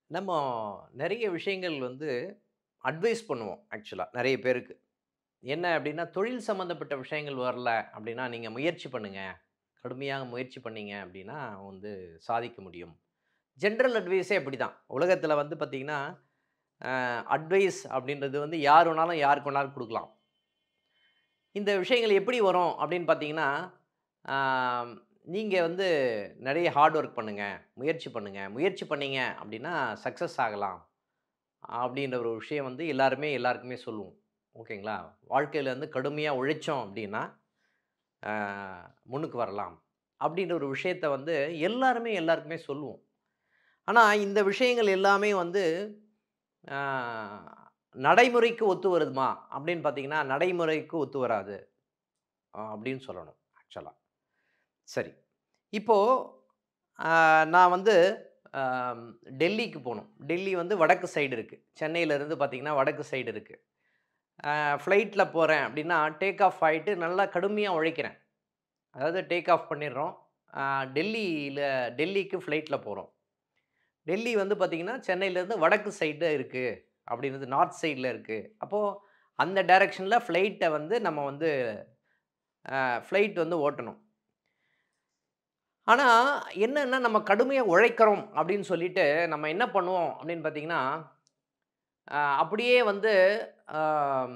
நம்ம நிறைய விஷயங்கள் வந்து அட்வைஸ் பண்ணுவோம் ஆக்சுவலாக நிறைய பேருக்கு என்ன அப்படின்னா தொழில் சம்மந்தப்பட்ட விஷயங்கள் வரல அப்படின்னா நீங்கள் முயற்சி பண்ணுங்க கடுமையாக முயற்சி பண்ணீங்க அப்படின்னா வந்து சாதிக்க முடியும் ஜென்ரல் அட்வைஸே அப்படி தான் உலகத்தில் வந்து பார்த்திங்கன்னா அட்வைஸ் அப்படின்றது வந்து யார் வேணாலும் யாருக்கு வேணாலும் கொடுக்கலாம் இந்த விஷயங்கள் எப்படி வரும் அப்படின்னு பார்த்தீங்கன்னா நீங்கள் வந்து நிறைய ஹார்ட் ஒர்க் பண்ணுங்கள் முயற்சி பண்ணுங்கள் முயற்சி பண்ணீங்க அப்படின்னா சக்ஸஸ் ஆகலாம் அப்படின்ற ஒரு விஷயம் வந்து எல்லாருமே எல்லாருக்குமே சொல்லுவோம் ஓகேங்களா வாழ்க்கையில் வந்து கடுமையாக உழைச்சோம் அப்படின்னா ஆஹ், முன்னுக்கு வரலாம் அப்படின்ற ஒரு விஷயத்த வந்து எல்லாருமே எல்லாருக்குமே சொல்லுவோம் ஆனால் இந்த விஷயங்கள் எல்லாமே வந்து ஆஹ், நடைமுறைக்கு ஒத்து வருதுமா அப்படின்னு பார்த்தீங்கன்னா நடைமுறைக்கு ஒத்து வராது ஆஹ், அப்படின்னு சொல்லணும் ஆக்சுவலாக சரி இப்போது நான் வந்து ஆம், டெல்லிக்கு போகணும் டெல்லி வந்து வடக்கு சைடு இருக்குது சென்னையிலேருந்து பார்த்தீங்கன்னா வடக்கு சைடு இருக்குது ஃப்ளைட்டில் போகிறேன் அப்படின்னா டேக் ஆஃப் ஆகிட்டு நல்லா கடுமையாக உழைக்கிறேன் அதாவது டேக் ஆஃப் பண்ணிடுறோம் டெல்லியில் டெல்லிக்கு ஃப்ளைட்டில் போகிறோம் டெல்லி வந்து பார்த்திங்கன்னா சென்னையிலேருந்து வடக்கு சைடு இருக்குது அப்படின்றது நார்த் சைடில் இருக்குது அப்போது அந்த டைரெக்ஷனில் ஃப்ளைட்டை வந்து நம்ம வந்து ஃப்ளைட் வந்து ஓட்டணும் ஆனால் என்னன்னா நம்ம கடுமையாக உழைக்கிறோம் அப்படின்னு சொல்லிட்டு நம்ம என்ன பண்ணுவோம் அப்படின்னு பார்த்தீங்கன்னா ஆஹ், அப்படியே வந்து ஆம்,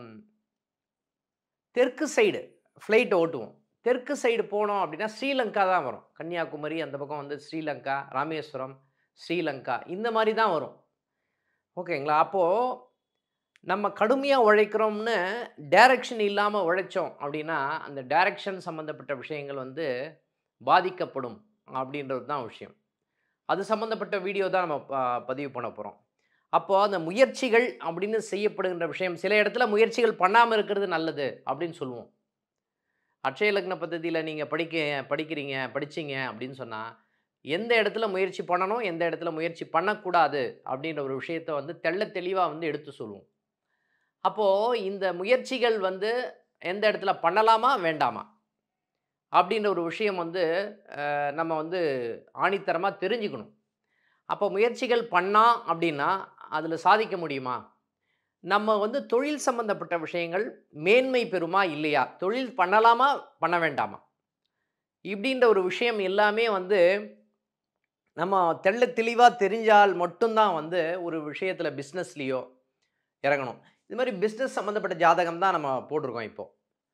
தெற்கு சைடு ஃப்ளைட் ஓட்டுவோம் தெற்கு சைடு போனோம் அப்படின்னா ஸ்ரீலங்கா தான் வரும் கன்னியாகுமரி அந்த பக்கம் வந்து ஸ்ரீலங்கா ராமேஸ்வரம் ஸ்ரீலங்கா இந்த மாதிரி தான் வரும் ஓகேங்களா அப்போது நம்ம கடுமையாக உழைக்கிறோம்னு டைரக்ஷன் இல்லாமல் உழைச்சோம் அப்படின்னா அந்த டைரக்ஷன் சம்மந்தப்பட்ட விஷயங்கள் வந்து பாதிக்கப்படும் அப்படின்றது தான் விஷயம் அது சம்மந்தப்பட்ட வீடியோ தான் நம்ம ப- பதிவு பண்ண போகிறோம் அப்போது அந்த முயற்சிகள் அப்படின்னு செய்யப்படுகின்ற விஷயம் சில இடத்துல முயற்சிகள் பண்ணாமல் இருக்கிறது நல்லது அப்படின்னு சொல்லுவோம் அட்சய லக்ன பദ്ധதியில் நீங்கள் படிக்க படிக்கிறீங்க படிச்சீங்க அப்படின்னு சொன்னால் எந்த இடத்துல முயற்சி பண்ணணும் எந்த இடத்துல முயற்சி பண்ணக்கூடாது அப்படின்ற ஒரு விஷயத்தை வந்து தெள்ள தெளிவாக வந்து எடுத்து சொல்லுவோம் அப்போது இந்த முயற்சிகள் வந்து எந்த இடத்துல பண்ணலாமா வேண்டாமா அப்படின்ற ஒரு விஷயம் வந்து அஹ், நம்ம வந்து ஆணித்தரமாக தெரிஞ்சுக்கணும் அப்போ முயற்சிகள் பண்ணா அப்படின்னா அதில் சாதிக்க முடியுமா நம்ம வந்து தொழில் சம்பந்தப்பட்ட விஷயங்கள் மேன்மை பெறுமா இல்லையா தொழில் பண்ணலாமா பண்ண வேண்டாமா இப்படின்ற ஒரு விஷயம் எல்லாமே வந்து நம்ம தெள்ள தெளிவாக தெரிஞ்சால் மட்டும்தான் வந்து ஒரு விஷயத்தில் பிஸ்னஸ்லேயோ இறங்கணும் இது மாதிரி பிஸ்னஸ் சம்மந்தப்பட்ட ஜாதகம் தான் நம்ம போட்டிருக்கோம் இப்போ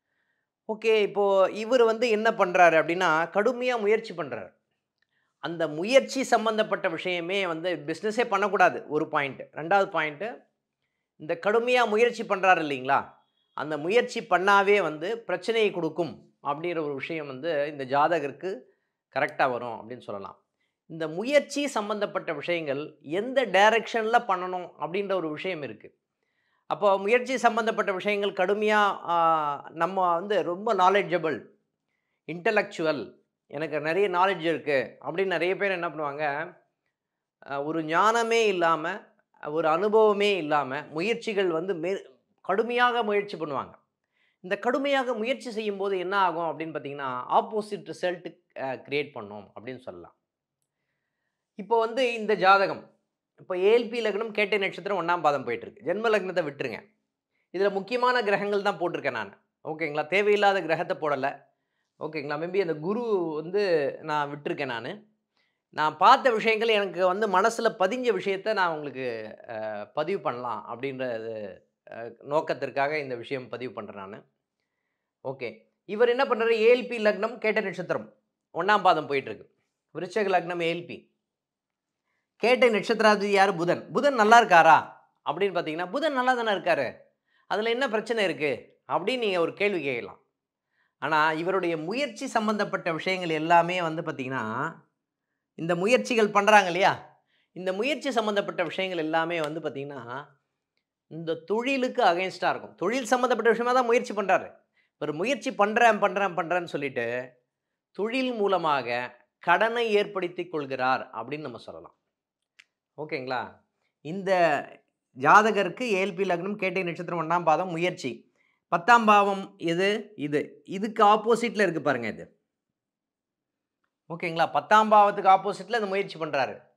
ஓகே இப்போது இவர் வந்து என்ன பண்ணுறாரு அப்படின்னா கடுமையாக முயற்சி பண்ணுறாரு அந்த முயற்சி சம்மந்தப்பட்ட விஷயமே வந்து பிஸ்னஸே பண்ணக்கூடாது ஒரு பாயிண்ட்டு ரெண்டாவது பாயிண்ட்டு இந்த கடுமையாக முயற்சி பண்ணுறாரு இல்லைங்களா அந்த முயற்சி பண்ணாவே வந்து பிரச்சனையை கொடுக்கும் அப்படிங்கிற ஒரு விஷயம் வந்து இந்த ஜாதகருக்கு கரெக்டாக வரும் அப்படின்னு சொல்லலாம் இந்த முயற்சி சம்பந்தப்பட்ட விஷயங்கள் எந்த டைரக்ஷனில் பண்ணணும் அப்படின்ற ஒரு விஷயம் இருக்குது அப்போ முயற்சி சம்பந்தப்பட்ட விஷயங்கள் கடுமையாக நம்ம வந்து ரொம்ப நாலேஜபிள் இன்டலெக்சுவல் எனக்கு நிறைய நாலேஜ் இருக்குது அப்படின்னு நிறைய பேர் என்ன பண்ணுவாங்க அஹ், ஒரு ஞானமே இல்லாமல் ஒரு அனுபவமே இல்லாமல் முயற்சிகள் வந்து மே கடுமையாக முயற்சி பண்ணுவாங்க இந்த கடுமையாக முயற்சி செய்யும்போது என்ன ஆகும் அப்படின்னு பார்த்தீங்கன்னா ஆப்போசிட் ரிசல்ட் கிரியேட் பண்ணும் அப்படின்னு சொல்லலாம் இப்போ வந்து இந்த ஜாதகம் இப்போ ஏஎல்பி லக்னம் கேட்டை நட்சத்திரம் ஒன்றாம் பாதம் போயிட்டு இருக்கு ஜென்ம லக்னத்தை விட்டுருங்க இதில் முக்கியமான கிரகங்கள் தான் போட்டிருக்கேன் நான் ஓகேங்களா தேவையில்லாத கிரகத்தை போடலை ஓகேங்களா மேபி அந்த குரு வந்து நான் விட்டிருக்கேன் நான் நான் பார்த்த விஷயங்கள் எனக்கு வந்து மனசில் பதிஞ்ச விஷயத்த நான் உங்களுக்கு அஹ், பதிவு பண்ணலாம் அப்படின்ற அஹ், நோக்கத்திற்காக இந்த விஷயம் பதிவு பண்ணுறேன் நான் ஓகே இவர் என்ன பண்ணுறாரு ஏஎல்பி லக்னம் கேட்ட நட்சத்திரம் ஒன்றாம் பாதம் போயிட்டுருக்கு விருச்சக லக்னம் ஏஎல்பி கேட்டை நட்சத்திராதிபதி யார் புதன் புதன் நல்லா இருக்காரா அப்படின்னு பார்த்தீங்கன்னா புதன் நல்லா தானே இருக்காரு அதில் என்ன பிரச்சனை இருக்குது அப்படின்னு நீங்கள் ஒரு கேள்வி கேட்கலாம் ஆனால் இவருடைய முயற்சி சம்பந்தப்பட்ட விஷயங்கள் எல்லாமே வந்து பார்த்திங்கன்னா இந்த முயற்சிகள் பண்ணுறாங்க இல்லையா இந்த முயற்சி சம்மந்தப்பட்ட விஷயங்கள் எல்லாமே வந்து பார்த்திங்கன்னா இந்த தொழிலுக்கு அகைன்ஸ்டாக இருக்கும் தொழில் சம்மந்தப்பட்ட விஷயமா தான் முயற்சி பண்ணுறாரு ஒரு முயற்சி பண்ணுறேன் பண்ணுறேன் பண்ணுறேன்னு சொல்லிட்டு தொழில் மூலமாக கடனை ஏற்படுத்தி கொள்கிறார் அப்படின்னு நம்ம சொல்லலாம் ஓகேங்களா இந்த ஜாதகருக்கு ஏல்பி லக்னம் கேட்டை நட்சத்திரம் ஒன்றாம் பாதம் முயற்சி பத்தாம் பாவம் எது இது இதுக்கு ஆப்போசிட்டில் இருக்குது பாருங்க இது ஓகேங்களா பத்தாம் பாவத்துக்கு ஆப்போசிட்டில் இந்த முயற்சி பண்ணுறாரு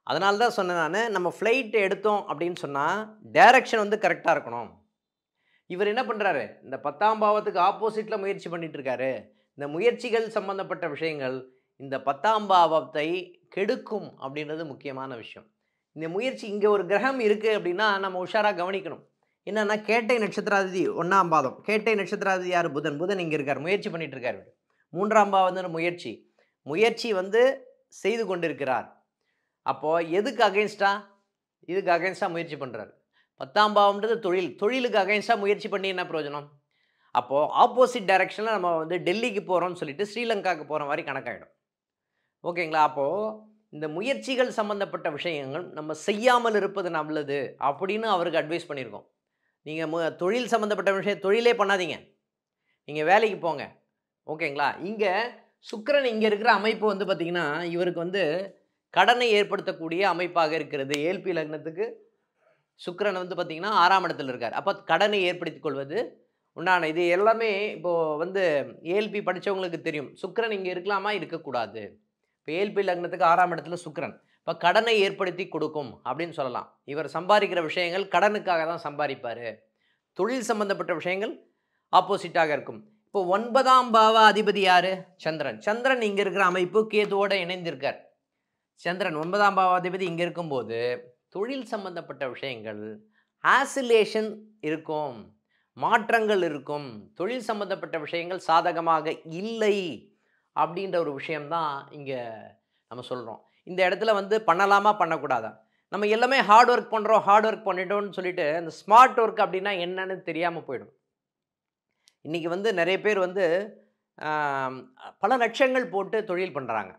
அதனால தான் சொன்னேன் நான் நம்ம ஃப்ளைட் எடுத்தோம் அப்படின்னு சொன்னால் டைரக்ஷன் வந்து கரெக்டாக இருக்கணும் இவர் என்ன பண்ணுறாரு இந்த பத்தாம் பாவத்துக்கு ஆப்போசிட்டில் முயற்சி பண்ணிட்டு இருக்காரு இந்த முயற்சிகள் சம்பந்தப்பட்ட விஷயங்கள் இந்த பத்தாம் பாவத்தை கெடுக்கும் அப்படின்றது முக்கியமான விஷயம் இந்த முயற்சி இங்கே ஒரு கிரகம் இருக்குது அப்படின்னா நம்ம உஷாராக கவனிக்கணும் என்னன்னா கேட்டை நட்சத்திராதிபதி ஒன்றாம் பாதம் கேட்டை நட்சத்திராதிபதி யார் புதன் புதன் இங்கே இருக்கார் முயற்சி பண்ணிட்டு இருக்கார் இவரு. மூன்றாம் பாவம் வந்து முயற்சி முயற்சி வந்து செய்து கொண்டிருக்கிறார் அப்போது எதுக்கு அகைன்ஸ்டா இதுக்கு அகைன்ஸ்டாக முயற்சி பண்ணுறாரு பத்தாம் பாவம்ன்றது தொழில் தொழிலுக்கு அகைன்ஸ்டாக முயற்சி பண்ணி என்ன பிரயோஜனம் அப்போது ஆப்போசிட் டைரெக்ஷனில் நம்ம வந்து டெல்லிக்கு போகிறோம்னு சொல்லிட்டு ஸ்ரீலங்காவுக்கு போகிற மாதிரி கணக்காயிடும் ஓகேங்களா அப்போது இந்த முயற்சிகள் சம்மந்தப்பட்ட விஷயங்கள் நம்ம செய்யாமல் இருப்பது நல்லது அப்படின்னு அவருக்கு அட்வைஸ் பண்ணியிருக்கோம் நீங்கள் மு தொழில் சம்மந்தப்பட்ட விஷயம் தொழிலே பண்ணாதீங்க நீங்கள் வேலைக்கு போங்க ஓகேங்களா இங்கே சுக்கிரன் இங்கே இருக்கிற அமைப்பு வந்து பார்த்திங்கன்னா இவருக்கு வந்து கடனை ஏற்படுத்தக்கூடிய அமைப்பாக இருக்கிறது ஏல்பி லக்னத்துக்கு சுக்கிரன் வந்து பார்த்திங்கன்னா ஆறாம் இடத்துல இருக்கார் அப்போ கடனை ஏற்படுத்திக் கொள்வது உண்டான இது எல்லாமே இப்போது வந்து ஏல்பி படித்தவங்களுக்கு தெரியும் சுக்கிரன் இங்கே இருக்கலாமா இருக்கக்கூடாது இப்போ ஏல்பி லக்னத்துக்கு ஆறாம் இடத்துல சுக்கிரன் இப்போ கடனை ஏற்படுத்தி கொடுக்கும் அப்படின்னு சொல்லலாம் இவர் சம்பாதிக்கிற விஷயங்கள் கடனுக்காக தான் சம்பாதிப்பார் தொழில் சம்பந்தப்பட்ட விஷயங்கள் ஆப்போசிட்டாக இருக்கும் இப்போ ஒன்பதாம் பாவ அதிபதி யார் சந்திரன் சந்திரன் இங்கே இருக்கிற அமைப்பு கேதுவோட இணைந்திருக்கார் சந்திரன் ஒன்பதாம் பாவ அதிபதி இங்கே இருக்கும்போது தொழில் சம்பந்தப்பட்ட விஷயங்கள் ஆசிலேஷன் இருக்கும் மாற்றங்கள் இருக்கும் தொழில் சம்பந்தப்பட்ட விஷயங்கள் சாதகமாக இல்லை அப்படின்ற ஒரு விஷயம்தான் இங்கே நம்ம சொல்கிறோம் இந்த இடத்துல வந்து பண்ணலாமா பண்ணக்கூடாதா நம்ம எல்லாமே ஹார்ட் ஒர்க் பண்ணுறோம் ஹார்ட் ஒர்க் பண்ணிட்டோம்னு சொல்லிட்டு இந்த ஸ்மார்ட் ஒர்க் அப்படின்னா என்னன்னு தெரியாமல் போயிடும் இன்றைக்கி வந்து நிறைய பேர் வந்து ஆம், பல லட்சங்கள் போட்டு தொழில் பண்ணுறாங்க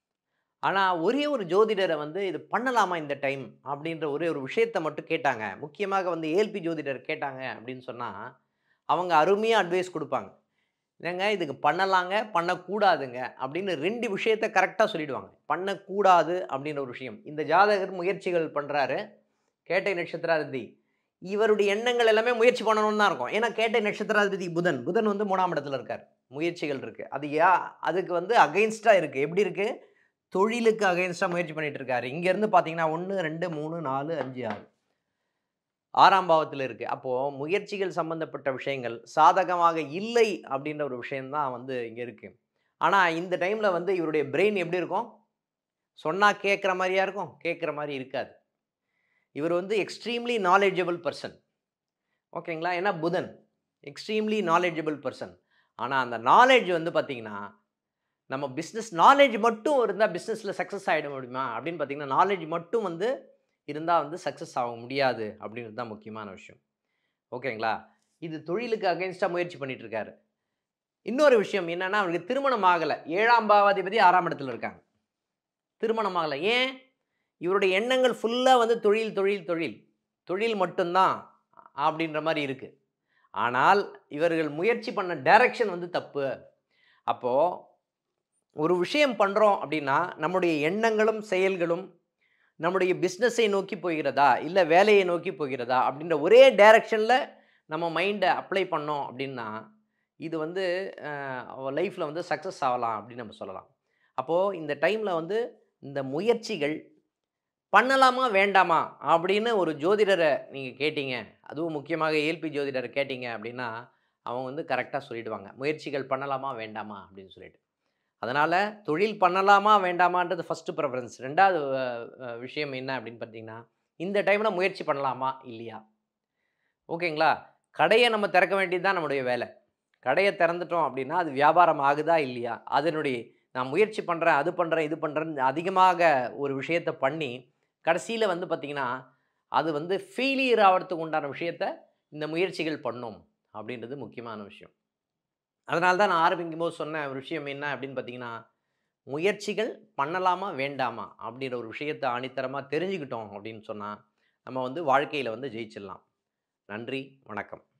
ஆனால் ஒரே ஒரு ஜோதிடரை வந்து இது பண்ணலாமா இந்த டைம் அப்படின்ற ஒரே ஒரு விஷயத்தை மட்டும் கேட்டாங்க முக்கியமாக வந்து ஏல்பி ஜோதிடர் கேட்டாங்க அப்படின்னு சொன்னால் அவங்க அருமையாக அட்வைஸ் கொடுப்பாங்க என்னங்க இதுக்கு பண்ணலாங்க பண்ணக்கூடாதுங்க அப்படின்னு ரெண்டு விஷயத்த கரெக்டாக சொல்லிடுவாங்க பண்ணக்கூடாது அப்படின்ற ஒரு விஷயம் இந்த ஜாதகர் முயற்சிகள் பண்ணுறாரு கேட்டை நட்சத்திராதிபதி இவருடைய எண்ணங்கள் எல்லாமே முயற்சி பண்ணணும்னு தான் இருக்கும் ஏன்னா கேட்டை நட்சத்திராதிபதி புதன் புதன் வந்து மூணாம் இடத்துல இருக்கார் முயற்சிகள் இருக்குது அது யா அதுக்கு வந்து அகைன்ஸ்டாக இருக்குது எப்படி இருக்குது தொழிலுக்கு அகைன்ஸ்டாக முயற்சி பண்ணிட்டு இருக்காரு இங்கேருந்து பார்த்தீங்கன்னா ஒன்று ரெண்டு மூணு நாலு அஞ்சு ஆறு ஆறாம் பாவத்தில் இருக்குது அப்போது முயற்சிகள் சம்பந்தப்பட்ட விஷயங்கள் சாதகமாக இல்லை அப்படின்ற ஒரு விஷயம்தான் வந்து இங்கே இருக்குது ஆனால் இந்த டைமில் வந்து இவருடைய பிரெயின் எப்படி இருக்கும் சொன்னால் கேட்குற மாதிரியா இருக்கும் கேட்குற மாதிரி இருக்காது இவர் வந்து எக்ஸ்ட்ரீம்லி நாலேஜபிள் பர்சன் ஓகேங்களா ஏன்னா புதன் எக்ஸ்ட்ரீம்லி நாலேஜபிள் பர்சன் ஆனால் அந்த நாலேஜ் வந்து பார்த்திங்கன்னா நம்ம பிஸ்னஸ் நாலேஜ் மட்டும் இருந்தால் பிஸ்னஸில் சக்ஸஸ் ஆகிட முடியுமா அப்படின்னு பார்த்தீங்கன்னா நாலேஜ் மட்டும் வந்து இருந்தால் வந்து சக்ஸஸ் ஆக முடியாது அப்படின்றது தான் முக்கியமான விஷயம் ஓகேங்களா இது தொழிலுக்கு அகைன்ஸ்டாக முயற்சி பண்ணிட்டு இருக்காரு இன்னொரு விஷயம் என்னன்னா அவருக்கு திருமணம் ஆகலை ஏழாம் பாவாதிபதி ஆறாம் இடத்துல இருக்காங்க திருமணம் ஆகலை ஏன் இவருடைய எண்ணங்கள் ஃபுல்லாக வந்து தொழில் தொழில் தொழில் தொழில் மட்டும்தான் அப்படின்ற மாதிரி இருக்குது ஆனால் இவர்கள் முயற்சி பண்ண டைரக்ஷன் வந்து தப்பு அப்போது ஒரு விஷயம் பண்ணுறோம் அப்படின்னா நம்முடைய எண்ணங்களும் செயல்களும் நம்முடைய பிஸ்னஸை நோக்கி போகிறதா இல்லை வேலையை நோக்கி போகிறதா அப்படின்ற ஒரே டைரக்ஷனில் நம்ம மைண்டை அப்ளை பண்ணோம் அப்படின்னா இது வந்து லைஃப்பில் வந்து சக்ஸஸ் ஆகலாம் அப்படின்னு நம்ம சொல்லலாம் அப்போது இந்த டைமில் வந்து இந்த முயற்சிகள் பண்ணலாமா வேண்டாமா அப்படின்னு ஒரு ஜோதிடரை நீங்கள் கேட்டீங்க அதுவும் முக்கியமாக ஏல்பி ஜோதிடரை கேட்டீங்க அப்படின்னா அவங்க வந்து கரெக்டாக சொல்லிடுவாங்க முயற்சிகள் பண்ணலாமா வேண்டாமா அப்படின்னு சொல்லிட்டு அதனால் தொழில் பண்ணலாமா வேண்டாமான்றது ஃபஸ்ட்டு ப்ரிஃபரன்ஸ் ரெண்டாவது அஹ், அஹ், விஷயம் என்ன அப்படின்னு பார்த்தீங்கன்னா இந்த டைமில் முயற்சி பண்ணலாமா இல்லையா ஓகேங்களா கடையை நம்ம திறக்க வேண்டியது தான் நம்முடைய வேலை கடையை திறந்துட்டோம் அப்படின்னா அது வியாபாரம் ஆகுதா இல்லையா அதனுடைய நான் முயற்சி பண்ணுறேன் அது பண்ணுறேன் இது பண்ணுறேன்னு அதிகமாக ஒரு விஷயத்தை பண்ணி கடைசியில் வந்து பார்த்திங்கன்னா அது வந்து ஃபெயிலியர் ஆகிறதுக்கு உண்டான விஷயத்த இந்த முயற்சிகள் பண்ணும் அப்படின்றது முக்கியமான விஷயம் அதனால தான் நான் ஆரம்பிக்கும் போது சொன்ன ஒரு விஷயம் என்ன அப்படின்னு பார்த்தீங்கன்னா முயற்சிகள் பண்ணலாமா வேண்டாமா அப்படின்ற ஒரு விஷயத்தை ஆணித்தரமாக தெரிஞ்சுக்கிட்டோம் அப்படின்னு சொன்னால் நம்ம வந்து வாழ்க்கையில் வந்து ஜெயிச்சிடலாம் நன்றி வணக்கம்